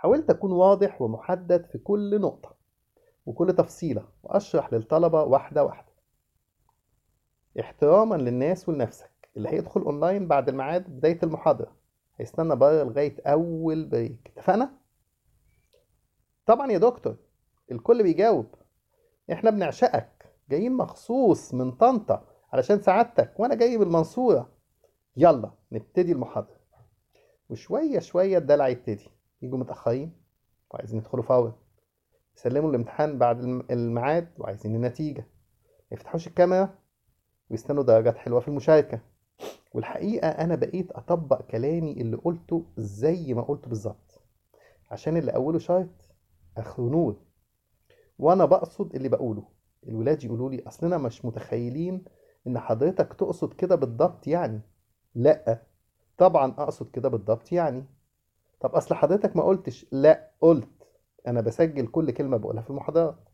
حاولت أكون واضح ومحدد في كل نقطة وكل تفصيلة وأشرح للطلبة واحدة واحدة احتراما للناس ولنفسك اللي هيدخل اونلاين بعد الميعاد بداية المحاضرة هيستنى بره لغاية أول بريك اتفقنا؟ طبعا يا دكتور الكل بيجاوب احنا بنعشقك جايين مخصوص من طنطا علشان سعادتك وانا جاي من المنصورة يلا نبتدي المحاضرة وشوية شوية الدلع يبتدي يجوا متأخرين وعايزين يدخلوا فورا يسلموا الامتحان بعد الم- الميعاد وعايزين النتيجة ما يفتحوش الكاميرا ويستنوا درجات حلوة في المشاركة والحقيقة أنا بقيت أطبق كلامي اللي قلته زي ما قلته بالظبط عشان اللي أوله شرط آخره نور وأنا بقصد اللي بقوله الولاد يقولوا لي أصلنا مش متخيلين إن حضرتك تقصد كده بالضبط يعني لأ طبعا أقصد كده بالضبط يعني طب أصل حضرتك ما قلتش لأ قلت أنا بسجل كل كلمة بقولها في المحاضرات